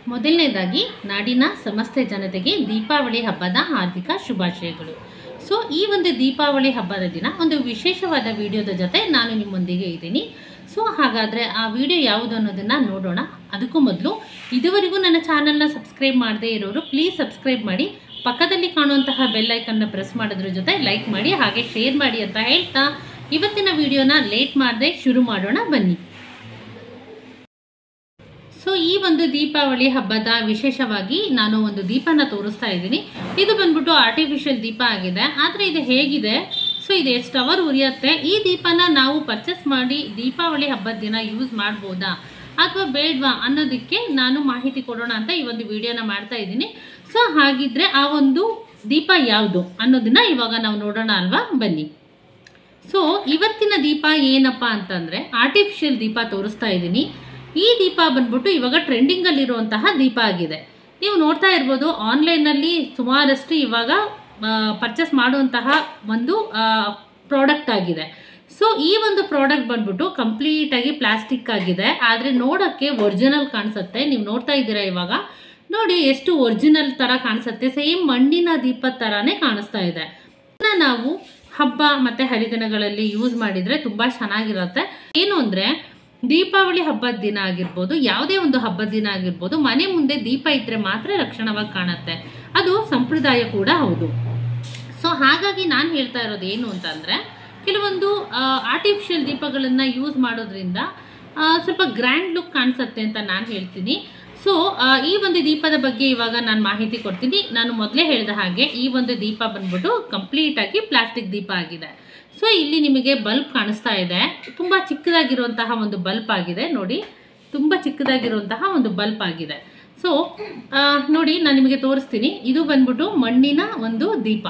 ಮೊದಲನೇದಾಗಿ ನಾಡಿನ ಸಮಸ್ತ ಜನತೆಗೆ ದೀಪಾವಳಿ ಹಬ್ಬದ ಹಾರ್ದಿಕ ಶುಭಾಶಯಗಳು ಸೊ ಈ ಒಂದು ದೀಪಾವಳಿ ಹಬ್ಬದ ದಿನ ಒಂದು ವಿಶೇಷವಾದ ವಿಡಿಯೋದ ಜೊತೆ ನಾನು ನಿಮ್ಮೊಂದಿಗೆ ಇದ್ದೀನಿ ಸೊ ಹಾಗಾದರೆ ಆ ವಿಡಿಯೋ ಯಾವುದು ಅನ್ನೋದನ್ನು ನೋಡೋಣ ಅದಕ್ಕೂ ಮೊದಲು ಇದುವರೆಗೂ ನನ್ನ ಚಾನಲ್ನ ಸಬ್ಸ್ಕ್ರೈಬ್ ಮಾಡದೇ ಇರೋರು ಪ್ಲೀಸ್ ಸಬ್ಸ್ಕ್ರೈಬ್ ಮಾಡಿ ಪಕ್ಕದಲ್ಲಿ ಕಾಣುವಂತಹ ಬೆಲ್ ಐಕನ್ನ ಪ್ರೆಸ್ ಮಾಡೋದ್ರ ಜೊತೆ ಲೈಕ್ ಮಾಡಿ ಹಾಗೆ ಶೇರ್ ಮಾಡಿ ಅಂತ ಹೇಳ್ತಾ ಇವತ್ತಿನ ವಿಡಿಯೋನ ಲೇಟ್ ಮಾಡದೆ ಶುರು ಮಾಡೋಣ ಬನ್ನಿ ಸೊ ಈ ಒಂದು ದೀಪಾವಳಿ ಹಬ್ಬದ ವಿಶೇಷವಾಗಿ ನಾನು ಒಂದು ದೀಪನ ತೋರಿಸ್ತಾ ಇದ್ದೀನಿ ಇದು ಬಂದ್ಬಿಟ್ಟು ಆರ್ಟಿಫಿಷಿಯಲ್ ದೀಪ ಆಗಿದೆ ಆದರೆ ಇದು ಹೇಗಿದೆ ಸೊ ಇದು ಎಷ್ಟು ಅವರ್ ಉರಿಯುತ್ತೆ ಈ ದೀಪನ ನಾವು ಪರ್ಚೇಸ್ ಮಾಡಿ ದೀಪಾವಳಿ ಹಬ್ಬದ ದಿನ ಯೂಸ್ ಮಾಡ್ಬೋದಾ ಅಥವಾ ಬೇಡವಾ ಅನ್ನೋದಕ್ಕೆ ನಾನು ಮಾಹಿತಿ ಕೊಡೋಣ ಅಂತ ಈ ಒಂದು ವಿಡಿಯೋನ ಮಾಡ್ತಾ ಇದ್ದೀನಿ ಸೊ ಹಾಗಿದ್ರೆ ಆ ಒಂದು ದೀಪ ಯಾವುದು ಅನ್ನೋದನ್ನ ಇವಾಗ ನಾವು ನೋಡೋಣ ಅಲ್ವಾ ಬನ್ನಿ ಸೊ ಇವತ್ತಿನ ದೀಪ ಏನಪ್ಪ ಅಂತಂದರೆ ಆರ್ಟಿಫಿಷಿಯಲ್ ದೀಪ ತೋರಿಸ್ತಾ ಇದ್ದೀನಿ ಈ ದೀಪ ಬಂದ್ಬಿಟ್ಟು ಇವಾಗ ಟ್ರೆಂಡಿಂಗಲ್ಲಿರುವಂತಹ ದೀಪ ಆಗಿದೆ ನೀವು ನೋಡ್ತಾ ಇರ್ಬೋದು ಆನ್ಲೈನಲ್ಲಿ ಸುಮಾರಷ್ಟು ಇವಾಗ ಪರ್ಚೇಸ್ ಮಾಡುವಂತಹ ಒಂದು ಪ್ರಾಡಕ್ಟ್ ಆಗಿದೆ ಸೊ ಈ ಒಂದು ಪ್ರಾಡಕ್ಟ್ ಬಂದ್ಬಿಟ್ಟು ಕಂಪ್ಲೀಟಾಗಿ ಪ್ಲಾಸ್ಟಿಕ್ ಆಗಿದೆ ಆದರೆ ನೋಡೋಕ್ಕೆ ಒರಿಜಿನಲ್ ಕಾಣಿಸುತ್ತೆ ನೀವು ನೋಡ್ತಾ ಇದ್ದೀರಾ ಇವಾಗ ನೋಡಿ ಎಷ್ಟು ಒರಿಜಿನಲ್ ಥರ ಕಾಣಿಸುತ್ತೆ ಸೇಮ್ ಮಣ್ಣಿನ ದೀಪದ ಥರನೇ ಕಾಣಿಸ್ತಾ ಇದೆ ಇದನ್ನ ನಾವು ಹಬ್ಬ ಮತ್ತು ಹರಿದಿನಗಳಲ್ಲಿ ಯೂಸ್ ಮಾಡಿದರೆ ತುಂಬ ಚೆನ್ನಾಗಿರುತ್ತೆ ಏನು ಅಂದರೆ ದೀಪಾವಳಿ ಹಬ್ಬದ ದಿನ ಆಗಿರ್ಬೋದು ಯಾವುದೇ ಒಂದು ಹಬ್ಬದ ದಿನ ಆಗಿರ್ಬೋದು ಮನೆ ಮುಂದೆ ದೀಪ ಇದ್ದರೆ ಮಾತ್ರ ಲಕ್ಷಣವಾಗಿ ಕಾಣುತ್ತೆ ಅದು ಸಂಪ್ರದಾಯ ಕೂಡ ಹೌದು ಸೊ ಹಾಗಾಗಿ ನಾನು ಹೇಳ್ತಾ ಇರೋದು ಏನು ಅಂತಂದರೆ ಕೆಲವೊಂದು ಆರ್ಟಿಫಿಷಿಯಲ್ ದೀಪಗಳನ್ನು ಯೂಸ್ ಮಾಡೋದ್ರಿಂದ ಆ, ಸ್ವಲ್ಪ ಗ್ರ್ಯಾಂಡ್ ಲುಕ್ ಕಾಣಿಸುತ್ತೆ ಅಂತ ನಾನು ಹೇಳ್ತೀನಿ ಸೊ ಈ ಒಂದು ದೀಪದ ಬಗ್ಗೆ ಇವಾಗ ನಾನು ಮಾಹಿತಿ ಕೊಡ್ತೀನಿ ನಾನು ಮೊದಲೇ ಹೇಳಿದ ಹಾಗೆ ಈ ಒಂದು ದೀಪ ಬಂದ್ಬಿಟ್ಟು ಕಂಪ್ಲೀಟಾಗಿ ಪ್ಲಾಸ್ಟಿಕ್ ದೀಪ ಆಗಿದೆ ಸೊ ಇಲ್ಲಿ ನಿಮಗೆ ಬಲ್ಬ್ ಕಾಣಿಸ್ತಾ ಇದೆ ತುಂಬ ಚಿಕ್ಕದಾಗಿರುವಂತಹ ಒಂದು ಬಲ್ಬ್ ಆಗಿದೆ ನೋಡಿ ತುಂಬ ಚಿಕ್ಕದಾಗಿರುವಂತಹ ಒಂದು ಬಲ್ಬ್ ಆಗಿದೆ ಸೊ ನೋಡಿ ನಾನು ನಿಮಗೆ ತೋರಿಸ್ತೀನಿ ಇದು ಬಂದ್ಬಿಟ್ಟು ಮಣ್ಣಿನ ಒಂದು ದೀಪ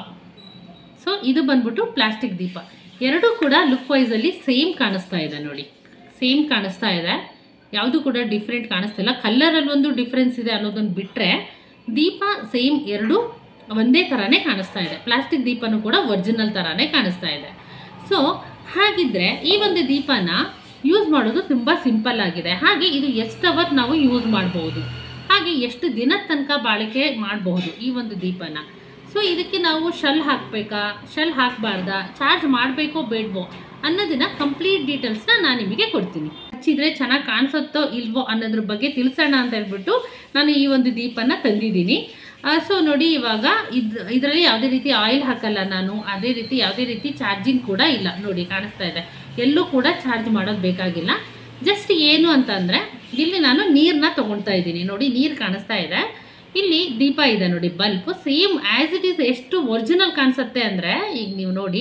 ಸೊ ಇದು ಬಂದ್ಬಿಟ್ಟು ಪ್ಲಾಸ್ಟಿಕ್ ದೀಪ ಎರಡೂ ಕೂಡ ಲುಕ್ ವೈಸಲ್ಲಿ ಸೇಮ್ ಕಾಣಿಸ್ತಾ ಇದೆ ನೋಡಿ ಸೇಮ್ ಕಾಣಿಸ್ತಾ ಇದೆ ಯಾವುದು ಕೂಡ ಡಿಫ್ರೆಂಟ್ ಕಾಣಿಸ್ತಿಲ್ಲ ಕಲ್ಲರಲ್ಲಿ ಒಂದು ಡಿಫ್ರೆನ್ಸ್ ಇದೆ ಅನ್ನೋದನ್ನು ಬಿಟ್ಟರೆ ದೀಪ ಸೇಮ್ ಎರಡು ಒಂದೇ ಥರನೇ ಕಾಣಿಸ್ತಾ ಇದೆ ಪ್ಲಾಸ್ಟಿಕ್ ದೀಪನೂ ಕೂಡ ಒರಿಜಿನಲ್ ಥರನೇ ಕಾಣಿಸ್ತಾ ಇದೆ ಸೊ ಹಾಗಿದ್ರೆ ಈ ಒಂದು ದೀಪನ ಯೂಸ್ ಮಾಡೋದು ತುಂಬ ಸಿಂಪಲ್ ಆಗಿದೆ ಹಾಗೆ ಇದು ಎಷ್ಟು ಅವರ್ ನಾವು ಯೂಸ್ ಮಾಡಬಹುದು ಹಾಗೆ ಎಷ್ಟು ದಿನದ ತನಕ ಬಾಳಿಕೆ ಮಾಡಬಹುದು ಈ ಒಂದು ದೀಪನ ಸೊ ಇದಕ್ಕೆ ನಾವು ಶಲ್ ಹಾಕಬೇಕಾ ಶಲ್ ಹಾಕಬಾರ್ದಾ ಚಾರ್ಜ್ ಮಾಡಬೇಕೋ ಬೇಡವೋ ಅನ್ನೋದನ್ನ ಕಂಪ್ಲೀಟ್ ಡೀಟೇಲ್ಸ್ನ ನಾನು ನಿಮಗೆ ಕೊಡ್ತೀನಿ ಹಚ್ಚಿದ್ರೆ ಚೆನ್ನಾಗಿ ಕಾಣಿಸುತ್ತೋ ಇಲ್ವೋ ಅನ್ನೋದ್ರ ಬಗ್ಗೆ ತಿಳಿಸೋಣ ಅಂತ ಹೇಳ್ಬಿಟ್ಟು ನಾನು ಈ ಒಂದು ದೀಪನ ತಂದಿದ್ದೀನಿ ಸೊ ನೋಡಿ ಇವಾಗ ಇದು ಇದರಲ್ಲಿ ಯಾವುದೇ ರೀತಿ ಆಯಿಲ್ ಹಾಕಲ್ಲ ನಾನು ಅದೇ ರೀತಿ ಯಾವುದೇ ರೀತಿ ಚಾರ್ಜಿಂಗ್ ಕೂಡ ಇಲ್ಲ ನೋಡಿ ಕಾಣಿಸ್ತಾ ಇದೆ ಎಲ್ಲೂ ಕೂಡ ಚಾರ್ಜ್ ಮಾಡೋದು ಬೇಕಾಗಿಲ್ಲ ಜಸ್ಟ್ ಏನು ಅಂತಂದರೆ ಇಲ್ಲಿ ನಾನು ನೀರನ್ನ ತೊಗೊಳ್ತಾ ಇದ್ದೀನಿ ನೋಡಿ ನೀರು ಕಾಣಿಸ್ತಾ ಇದೆ ಇಲ್ಲಿ ದೀಪ ಇದೆ ನೋಡಿ bulb same as it is ಎಷ್ಟು ಒರಿಜಿನಲ್ ಕಾಣಿಸುತ್ತೆ ಅಂದರೆ ಈಗ ನೀವು ನೋಡಿ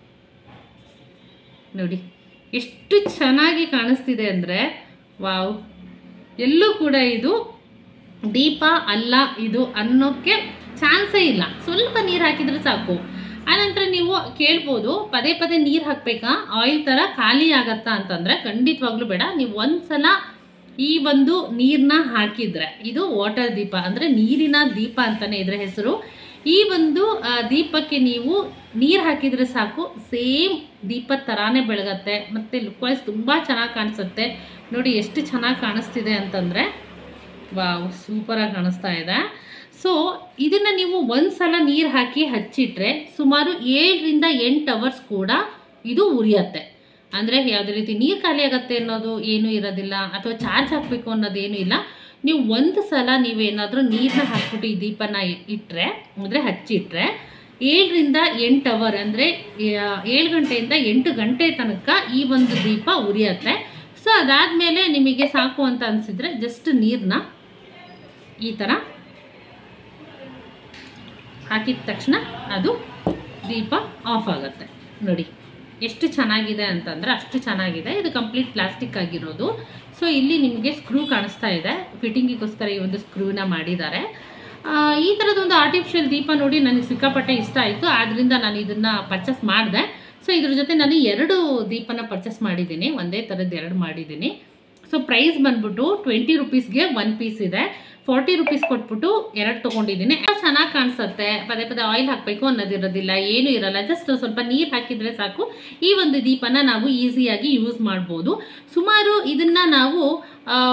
ನೋಡಿ ಎಷ್ಟು ಚೆನ್ನಾಗಿ ಕಾಣಿಸ್ತಿದೆ ಅಂದರೆ ವಾವ್ ಎಲ್ಲೂ ಕೂಡ ಇದು ದೀಪ ಅಲ್ಲ ಇದು ಅನ್ನೋಕ್ಕೆ ಚಾನ್ಸೇ ಇಲ್ಲ ಸ್ವಲ್ಪ ನೀರು ಹಾಕಿದ್ರೆ ಸಾಕು ಆನಂತರ ನೀವು ಕೇಳ್ಬೋದು ಪದೇ ಪದೇ ನೀರು ಹಾಕಬೇಕಾ ಆಯಿಲ್ ಥರ ಖಾಲಿ ಆಗತ್ತಾ ಅಂತಂದರೆ ಖಂಡಿತವಾಗ್ಲೂ ಬೇಡ ನೀವು ಒಂದು ಸಲ ಈ ಒಂದು ನೀರನ್ನ ಹಾಕಿದರೆ ಇದು ವಾಟರ್ ದೀಪ ಅಂದರೆ ನೀರಿನ ದೀಪ ಅಂತಲೇ ಇದರ ಹೆಸರು ಈ ಒಂದು ಆ, ದೀಪಕ್ಕೆ ನೀವು ನೀರು ಹಾಕಿದರೆ ಸಾಕು ಸೇಮ್ ದೀಪದ ಥರಾನೇ ಬೆಳಗತ್ತೆ ಮತ್ತು ಲುಕ್ ವೈಸ್ ತುಂಬ ಚೆನ್ನಾಗಿ ಕಾಣಿಸುತ್ತೆ ನೋಡಿ ಎಷ್ಟು ಚೆನ್ನಾಗಿ ಕಾಣಿಸ್ತಿದೆ ಅಂತಂದರೆ ವಾವ್ ಸೂಪರಾಗಿ ಕಾಣಿಸ್ತಾ ಇದೆ ಸೊ ಇದನ್ನು ನೀವು ಒಂದು ಸಲ ನೀರು ಹಾಕಿ ಹಚ್ಚಿಟ್ರೆ ಸುಮಾರು ಏಳರಿಂದ ಎಂಟು ಅವರ್ಸ್ ಕೂಡ ಇದು ಉರಿಯತ್ತೆ ಅಂದರೆ ಯಾವುದೇ ರೀತಿ ನೀರು ಖಾಲಿ ಆಗತ್ತೆ ಅನ್ನೋದು ಏನೂ ಇರೋದಿಲ್ಲ ಅಥವಾ ಚಾರ್ಜ್ ಹಾಕಬೇಕು ಅನ್ನೋದು ಏನೂ ಇಲ್ಲ ನೀವು ಒಂದು ಸಲ ನೀವೇನಾದರೂ ನೀರನ್ನ ಹಾಕ್ಬಿಟ್ಟು ಈ ದೀಪನ ಇಟ್ಟರೆ ಅಂದರೆ ಹಚ್ಚಿಟ್ರೆ ಏಳರಿಂದ ಎಂಟು ಅವರ್ ಅಂದರೆ ಏಳು ಗಂಟೆಯಿಂದ ಎಂಟು ಗಂಟೆ ತನಕ ಈ ಒಂದು ದೀಪ ಉರಿಯತ್ತೆ ಸೊ ಅದಾದಮೇಲೆ ನಿಮಗೆ ಸಾಕು ಅಂತ ಅನಿಸಿದ್ರೆ ಜಸ್ಟ್ ನೀರನ್ನ ಈ ಥರ ಹಾಕಿದ ತಕ್ಷಣ ಅದು ದೀಪ ಆಫ್ ಆಗುತ್ತೆ ನೋಡಿ ಎಷ್ಟು ಚೆನ್ನಾಗಿದೆ ಅಂತಂದರೆ ಅಷ್ಟು ಚೆನ್ನಾಗಿದೆ ಇದು ಕಂಪ್ಲೀಟ್ ಪ್ಲಾಸ್ಟಿಕ್ ಆಗಿರೋದು ಸೊ ಇಲ್ಲಿ ನಿಮಗೆ ಸ್ಕ್ರೂ ಕಾಣಿಸ್ತಾ ಇದೆ ಫಿಟ್ಟಿಂಗಿಗೋಸ್ಕರ ಈ ಒಂದು ಸ್ಕ್ರೂನ ಮಾಡಿದ್ದಾರೆ ಆ, ಈ ಥರದೊಂದು ಆರ್ಟಿಫಿಷಿಯಲ್ ದೀಪ ನೋಡಿ ನನಗೆ ಸಿಕ್ಕಾಪಟ್ಟೆ ಇಷ್ಟ ಆಯಿತು ಆದ್ದರಿಂದ ನಾನು ಇದನ್ನು ಪರ್ಚೇಸ್ ಮಾಡಿದೆ ಸೊ ಇದ್ರ ಜೊತೆ ನಾನು ಎರಡು ದೀಪನ ಪರ್ಚೇಸ್ ಮಾಡಿದ್ದೀನಿ ಒಂದೇ ಥರದ್ದು ಎರಡು ಮಾಡಿದ್ದೀನಿ ಸೊ ಪ್ರೈಸ್ ಬಂದ್ಬಿಟ್ಟು ಟ್ವೆಂಟಿ ರುಪೀಸ್ಗೆ ಒನ್ ಪೀಸ್ ಇದೆ ಫಾರ್ಟಿ ರುಪೀಸ್ ಕೊಟ್ಬಿಟ್ಟು ಎರಡು ತೊಗೊಂಡಿದ್ದೀನಿ ಚೆನ್ನಾಗಿ ಕಾಣಿಸುತ್ತೆ ಪದೇ ಪದೇ ಆಯಿಲ್ ಹಾಕಬೇಕು ಅನ್ನೋದಿರೋದಿಲ್ಲ ಏನೂ ಇರಲ್ಲ ಜಸ್ಟ್ ಸ್ವಲ್ಪ ನೀರು ಹಾಕಿದರೆ ಸಾಕು ಈ ಒಂದು ದೀಪನ ನಾವು ಈಸಿಯಾಗಿ ಯೂಸ್ ಮಾಡ್ಬೋದು ಸುಮಾರು ಇದನ್ನು ನಾವು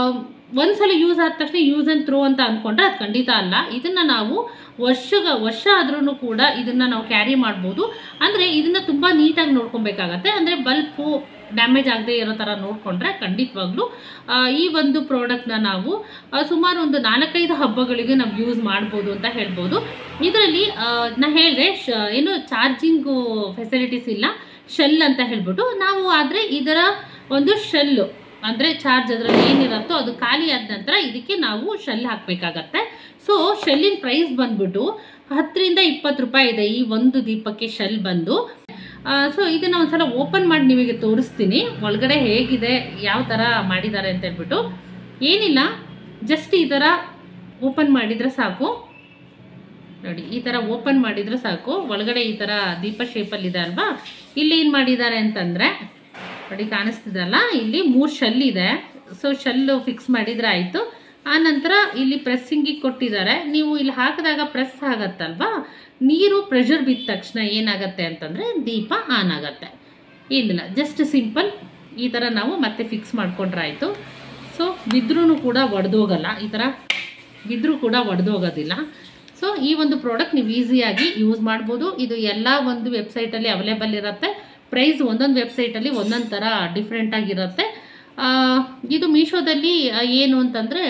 ಒಂದ್ಸಲ ಯೂಸ್ ಆದ ತಕ್ಷಣ ಯೂಸ್ ಆ್ಯಂಡ್ ಥ್ರೋ ಅಂತ ಅಂದ್ಕೊಂಡ್ರೆ ಅದು ಖಂಡಿತ ಅಲ್ಲ ಇದನ್ನು ನಾವು ವರ್ಷಗ ವರ್ಷ ಆದ್ರೂ ಕೂಡ ಇದನ್ನು ನಾವು ಕ್ಯಾರಿ ಮಾಡ್ಬೋದು ಅಂದರೆ ಇದನ್ನು ತುಂಬ ನೀಟಾಗಿ ನೋಡ್ಕೊಬೇಕಾಗತ್ತೆ ಅಂದರೆ ಬಲ್ಪು ಡ್ಯಾಮೇಜ್ ಆಗದೆ ಇರೋ ಥರ ನೋಡಿಕೊಂಡ್ರೆ ಖಂಡಿತವಾಗ್ಲೂ ಆ, ಈ ಒಂದು ಪ್ರಾಡಕ್ಟ್ನ ನಾವು ಆ, ಸುಮಾರು ಒಂದು ನಾಲ್ಕೈದು ಹಬ್ಬಗಳಿಗೆ ನಾವು ಯೂಸ್ ಮಾಡ್ಬೋದು ಅಂತ ಹೇಳ್ಬೋದು ಇದರಲ್ಲಿ ನಾ ಹೇಳಿದೆ ಶ ಏನು ಚಾರ್ಜಿಂಗು ಫೆಸಿಲಿಟೀಸ್ ಇಲ್ಲ ಶೆಲ್ ಅಂತ ಹೇಳ್ಬಿಟ್ಟು ನಾವು ಆದರೆ ಇದರ ಒಂದು ಶೆಲ್ಲು ಅಂದರೆ ಚಾರ್ಜ್ ಅದರಲ್ಲಿ ಏನಿರುತ್ತೋ ಅದು ಖಾಲಿ ಆದ ನಂತರ ಇದಕ್ಕೆ ನಾವು ಶೆಲ್ ಹಾಕಬೇಕಾಗತ್ತೆ ಸೊ ಶೆಲ್ಲಿನ ಪ್ರೈಸ್ ಬಂದ್ಬಿಟ್ಟು ಹತ್ತರಿಂದ ಇಪ್ಪತ್ತು ರೂಪಾಯಿ ಇದೆ ಈ ಒಂದು ದೀಪಕ್ಕೆ ಶೆಲ್ ಬಂದು ಸೊ ಇದನ್ನು ಒಂದ್ಸಲ ಓಪನ್ ಮಾಡಿ ನಿಮಗೆ ತೋರಿಸ್ತೀನಿ ಒಳಗಡೆ ಹೇಗಿದೆ ಯಾವ ಥರ ಮಾಡಿದ್ದಾರೆ ಅಂತ ಹೇಳ್ಬಿಟ್ಟು ಏನಿಲ್ಲ ಜಸ್ಟ್ ಈ ಥರ ಓಪನ್ ಮಾಡಿದರೆ ಸಾಕು ನೋಡಿ ಈ ಥರ ಓಪನ್ ಮಾಡಿದರೆ ಸಾಕು ಒಳಗಡೆ ಈ ಥರ ದೀಪ ಶೇಪಲ್ಲಿ ಇದೆ ಅಲ್ವಾ ಇಲ್ಲಿ ಏನು ಮಾಡಿದ್ದಾರೆ ಅಂತಂದರೆ ನೋಡಿ ಕಾಣಿಸ್ತಿದಲ್ಲ ಇಲ್ಲಿ ಮೂರು ಶೆಲ್ ಇದೆ ಸೊ ಶೆಲ್ಲು ಫಿಕ್ಸ್ ಮಾಡಿದರೆ ಆಯಿತು ಆ ನಂತರ ಇಲ್ಲಿ ಪ್ರೆಸ್ಸಿಂಗಿಗೆ ಕೊಟ್ಟಿದ್ದಾರೆ ನೀವು ಇಲ್ಲಿ ಹಾಕಿದಾಗ ಪ್ರೆಸ್ ಆಗತ್ತಲ್ವಾ ನೀರು ಪ್ರೆಷರ್ ಬಿದ್ದ ತಕ್ಷಣ ಏನಾಗತ್ತೆ ಅಂತಂದರೆ ದೀಪ ಆನ್ ಆಗತ್ತೆ ಏನಿಲ್ಲ ಜಸ್ಟ್ ಸಿಂಪಲ್ ಈ ಥರ ನಾವು ಮತ್ತೆ ಫಿಕ್ಸ್ ಮಾಡ್ಕೊಂಡ್ರೆ ಆಯಿತು ಸೊ ಬಿದ್ರೂ ಕೂಡ ಒಡೆದೋಗಲ್ಲ ಈ ಥರ ಬಿದ್ದರೂ ಕೂಡ ಒಡೆದೋಗೋದಿಲ್ಲ ಸೊ ಈ ಒಂದು ಪ್ರಾಡಕ್ಟ್ ನೀವು ಈಸಿಯಾಗಿ ಯೂಸ್ ಮಾಡ್ಬೋದು ಇದು ಎಲ್ಲ ಒಂದು ವೆಬ್ಸೈಟಲ್ಲಿ ಅವೈಲೇಬಲ್ ಇರುತ್ತೆ ಪ್ರೈಸ್ ಒಂದೊಂದು ವೆಬ್ಸೈಟಲ್ಲಿ ಒಂದೊಂದು ಥರ ಡಿಫ್ರೆಂಟ್ ಆಗಿರುತ್ತೆ ಆ, ಇದು ಮೀಶೋದಲ್ಲಿ ಆ, ಏನು ಅಂತಂದರೆ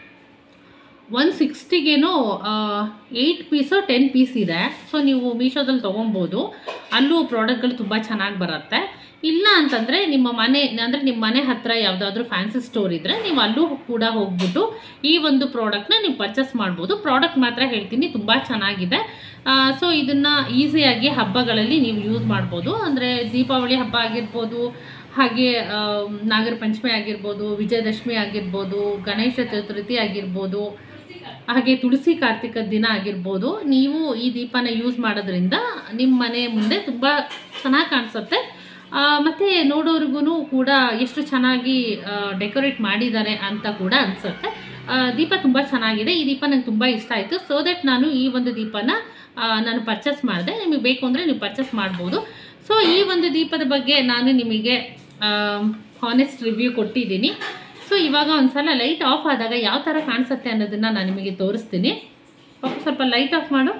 ಒನ್ ಸಿಕ್ಸ್ಟಿಗೇನೋ ಏಯ್ಟ್ ಪೀಸು ಟೆನ್ ಪೀಸ್ ಇದೆ ಸೊ ನೀವು ಮೀಶೋದಲ್ಲಿ ತೊಗೊಬೋದು ಅಲ್ಲೂ ಪ್ರಾಡಕ್ಟ್ಗಳು ತುಂಬ ಚೆನ್ನಾಗಿ ಬರುತ್ತೆ ಇಲ್ಲ ಅಂತಂದರೆ ನಿಮ್ಮ ಮನೆ ಅಂದರೆ ನಿಮ್ಮ ಮನೆ ಹತ್ತಿರ ಯಾವುದಾದ್ರೂ ಫ್ಯಾನ್ಸಿ ಸ್ಟೋರ್ ಇದ್ದರೆ ನೀವು ಅಲ್ಲೂ ಕೂಡ ಹೋಗ್ಬಿಟ್ಟು ಈ ಒಂದು ಪ್ರಾಡಕ್ಟ್ನ ನೀವು ಪರ್ಚೇಸ್ ಮಾಡ್ಬೋದು ಪ್ರಾಡಕ್ಟ್ ಮಾತ್ರ ಹೇಳ್ತೀನಿ ತುಂಬ ಚೆನ್ನಾಗಿದೆ ಸೊ ಇದನ್ನು ಈಸಿಯಾಗಿ ಹಬ್ಬಗಳಲ್ಲಿ ನೀವು ಯೂಸ್ ಮಾಡ್ಬೋದು ಅಂದರೆ ದೀಪಾವಳಿ ಹಬ್ಬ ಆಗಿರ್ಬೋದು ಹಾಗೆ ಆ, ನಾಗರ ಪಂಚಮಿ ಆಗಿರ್ಬೋದು ವಿಜಯದಶಮಿ ಆಗಿರ್ಬೋದು ಗಣೇಶ ಚತುರ್ಥಿ ಆಗಿರ್ಬೋದು ಹಾಗೆ ತುಳಸಿ ಕಾರ್ತಿಕ ದಿನ ಆಗಿರ್ಬೋದು ನೀವು ಈ ದೀಪನ ಯೂಸ್ ಮಾಡೋದ್ರಿಂದ ನಿಮ್ಮ ಮನೆ ಮುಂದೆ ತುಂಬ ಚೆನ್ನಾಗಿ ಕಾಣಿಸುತ್ತೆ ಆ, ಮತ್ತೆ ನೋಡೋರಿಗೂ ಕೂಡ ಎಷ್ಟು ಚೆನ್ನಾಗಿ ಡೆಕೋರೇಟ್ ಮಾಡಿದ್ದಾರೆ ಅಂತ ಕೂಡ ಅನಿಸುತ್ತೆ ದೀಪ ತುಂಬ ಚೆನ್ನಾಗಿದೆ ಈ ದೀಪ ನಂಗೆ ತುಂಬ ಇಷ್ಟ ಆಯಿತು ಸೊ ದಟ್ ನಾನು ಈ ಒಂದು ದೀಪನ ಆ, ನಾನು ಪರ್ಚೇಸ್ ಮಾಡಿದೆ ನಿಮಗೆ ಬೇಕು ಅಂದರೆ ನೀವು ಪರ್ಚೇಸ್ ಮಾಡ್ಬೋದು ಸೊ ಈ ಒಂದು ದೀಪದ ಬಗ್ಗೆ ನಾನು ನಿಮಗೆ ಹಾನೆಸ್ಟ್ ರಿವ್ಯೂ ಕೊಟ್ಟಿದ್ದೀನಿ ಸೊ ಇವಾಗ ಒಂದ್ಸಲ ಲೈಟ್ ಆಫ್ ಆದಾಗ ಯಾವ ಥರ ಕಾಣಿಸುತ್ತೆ ಅನ್ನೋದನ್ನು ನಾನು ನಿಮಗೆ ತೋರಿಸ್ತೀನಿ ಪಾಪ ಸ್ವಲ್ಪ ಲೈಟ್ ಆಫ್ ಮಾಡು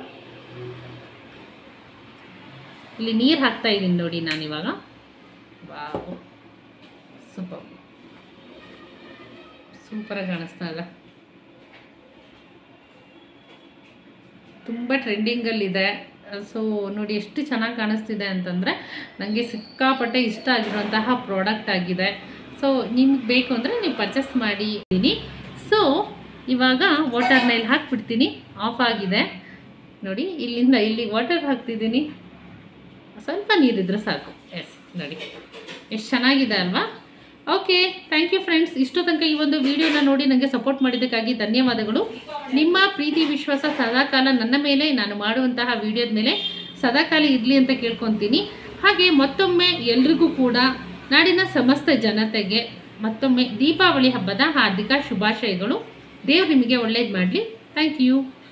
ಇಲ್ಲಿ ನೀರು ಹಾಕ್ತಾ ಇದ್ದೀನಿ ನೋಡಿ ನಾನಿವಾಗ ವಾವ್ ಸೂಪರ್ ಸೂಪರಾಗಿ ಕಾಣಿಸ್ತಾ ಇಲ್ಲ ತುಂಬ ಟ್ರೆಂಡಿಂಗಲ್ಲಿದೆ ಸೊ ನೋಡಿ ಎಷ್ಟು ಚೆನ್ನಾಗಿ ಕಾಣಿಸ್ತಿದೆ ಅಂತಂದರೆ ನನಗೆ ಸಿಕ್ಕಾಪಟ್ಟೆ ಇಷ್ಟ ಆಗಿರುವಂತಹ ಪ್ರಾಡಕ್ಟ್ ಆಗಿದೆ ಸೊ ನಿಮ್ಗೆ ಬೇಕು ಅಂದರೆ ನೀವು ಪರ್ಚೇಸ್ ಮಾಡಿದ್ದೀನಿ ಸೊ ಇವಾಗ ವಾಟರ್ನಲ್ಲಿ ಹಾಕ್ಬಿಡ್ತೀನಿ ಆಫ್ ಆಗಿದೆ ನೋಡಿ ಇಲ್ಲಿಂದ ಇಲ್ಲಿ ವಾಟರ್ ಹಾಕ್ತಿದ್ದೀನಿ ಸ್ವಲ್ಪ ನೀರಿದ್ರೆ ಸಾಕು ಎಸ್ ನೋಡಿ ಎಷ್ಟು ಚೆನ್ನಾಗಿದೆ ಅಲ್ವಾ ಓಕೆ ಥ್ಯಾಂಕ್ ಯು ಫ್ರೆಂಡ್ಸ್ ಇಷ್ಟೋ ತನಕ ಈ ಒಂದು ವಿಡಿಯೋನ ನೋಡಿ ನನಗೆ ಸಪೋರ್ಟ್ ಮಾಡಿದ್ದಕ್ಕಾಗಿ ಧನ್ಯವಾದಗಳು ನಿಮ್ಮ ಪ್ರೀತಿ ವಿಶ್ವಾಸ ಸದಾಕಾಲ ನನ್ನ ಮೇಲೆ ನಾನು ಮಾಡುವಂತಹ ವಿಡಿಯೋದ ಮೇಲೆ ಸದಾಕಾಲ ಇರಲಿ ಅಂತ ಕೇಳ್ಕೊತೀನಿ ಹಾಗೆ ಮತ್ತೊಮ್ಮೆ ಎಲ್ರಿಗೂ ಕೂಡ ನಾಡಿನ ಸಮಸ್ತ ಜನತೆಗೆ ಮತ್ತೊಮ್ಮೆ ದೀಪಾವಳಿ ಹಬ್ಬದ ಹಾರ್ದಿಕ ಶುಭಾಶಯಗಳು ದೇವ್ರು ನಿಮಗೆ ಒಳ್ಳೇದು ಮಾಡಲಿ ಥ್ಯಾಂಕ್ ಯು